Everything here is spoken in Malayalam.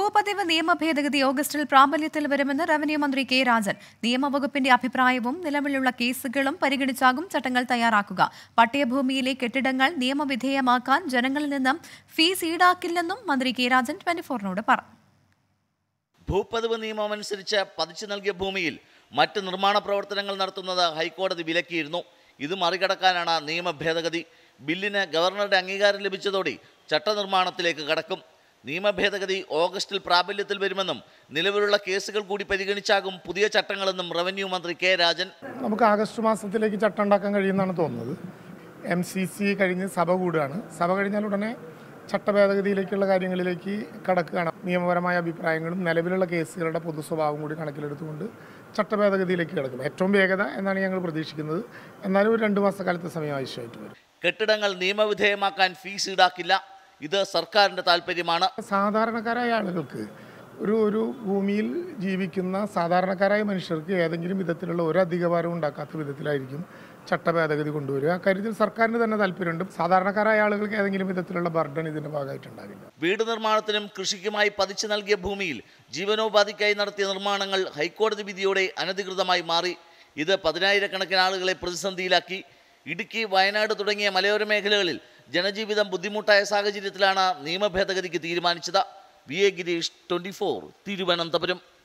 ഭൂപതിവ് നിയമ ഭേദഗതി ഓഗസ്റ്റിൽ പ്രാബല്യത്തിൽ വരുമെന്ന് റവന്യൂ മന്ത്രി കെ രാജൻ നിയമവകുപ്പിന്റെ അഭിപ്രായവും നിലവിലുള്ള കേസുകളും പരിഗണിച്ചാകും ചട്ടങ്ങൾ തയ്യാറാക്കുക പട്ടയഭൂമിയിലെ കെട്ടിടങ്ങൾ നിയമവിധേയമാക്കാൻ ജനങ്ങളിൽ നിന്നും ഫീസ് ഈടാക്കില്ലെന്നും മന്ത്രി കെ രാജൻ ട്വന്റി ഫോറിനോട് പറഞ്ഞു ഭൂപതിവ് നിയമമനുസരിച്ച് പതിച്ചു നൽകിയ ഭൂമിയിൽ മറ്റ് നിർമ്മാണ പ്രവർത്തനങ്ങൾ നടത്തുന്നത് ഹൈക്കോടതി വിലക്കിയിരുന്നു ഇത് മറികടക്കാനാണ് നിയമ ഭേദഗതി ബില്ലിന് ഗവർണറുടെ അംഗീകാരം ലഭിച്ചതോടെ ചട്ടനിർമ്മാണത്തിലേക്ക് കടക്കും നിയമ ഭേദഗതി ഓഗസ്റ്റിൽ പ്രാബല്യത്തിൽ വരുമെന്നും നിലവിലുള്ള കേസുകൾ കൂടി പരിഗണിച്ചാകും പുതിയ ചട്ടങ്ങളെന്നും റവന്യൂ മന്ത്രി കെ രാജൻ നമുക്ക് ആഗസ്റ്റ് മാസത്തിലേക്ക് ചട്ടം ഉണ്ടാക്കാൻ കഴിയുമെന്നാണ് തോന്നുന്നത് എം സി സി കഴിഞ്ഞ് സഭ കൂടുകയാണ് സഭ കഴിഞ്ഞാൽ ഉടനെ ചട്ടഭേദഗതിയിലേക്കുള്ള കാര്യങ്ങളിലേക്ക് കടക്കുകയാണ് നിയമപരമായ അഭിപ്രായങ്ങളും നിലവിലുള്ള കേസുകളുടെ പൊതു സ്വഭാവം കൂടി കണക്കിലെടുത്തുകൊണ്ട് ചട്ടഭേദഗതിയിലേക്ക് കിടക്കും ഏറ്റവും വേഗത എന്നാണ് ഞങ്ങൾ പ്രതീക്ഷിക്കുന്നത് എന്നാലും ഒരു രണ്ട് മാസക്കാലത്തെ സമയം ആവശ്യമായിട്ട് വരും കെട്ടിടങ്ങൾ നിയമവിധേയമാക്കാൻ ഫീസ് ഈടാക്കില്ല ഇത് സർക്കാരിന്റെ താല്പര്യമാണ് സാധാരണക്കാരായ ആളുകൾക്ക് ഒരു ഒരു ഭൂമിയിൽ ജീവിക്കുന്ന സാധാരണക്കാരായ മനുഷ്യർക്ക് ഏതെങ്കിലും വിധത്തിലുള്ള ഒരു അധികഭാരം ഉണ്ടാക്കാത്ത വിധത്തിലായിരിക്കും ചട്ടഭേദഗതി കൊണ്ടുവരിക അക്കാര്യത്തിൽ സർക്കാരിന് തന്നെ താല്പര്യമുണ്ട് സാധാരണക്കാരായ ആളുകൾക്ക് ഏതെങ്കിലും വിധത്തിലുള്ള ബർഡൻ ഇതിൻ്റെ ഭാഗമായിട്ടുണ്ടാകില്ല വീട് നിർമ്മാണത്തിനും കൃഷിക്കുമായി പതിച്ചു നൽകിയ ഭൂമിയിൽ ജീവനോപാധിക്കായി നടത്തിയ നിർമ്മാണങ്ങൾ ഹൈക്കോടതി വിധിയോടെ അനധികൃതമായി മാറി ഇത് പതിനായിരക്കണക്കിന് ആളുകളെ പ്രതിസന്ധിയിലാക്കി ഇടുക്കി വയനാട് തുടങ്ങിയ മലയോര മേഖലകളിൽ ജനജീവിതം ബുദ്ധിമുട്ടായ സാഹചര്യത്തിലാണ് നിയമ ഭേദഗതിക്ക് തീരുമാനിച്ചത് V A Girish twenty four Thiruvananthapuram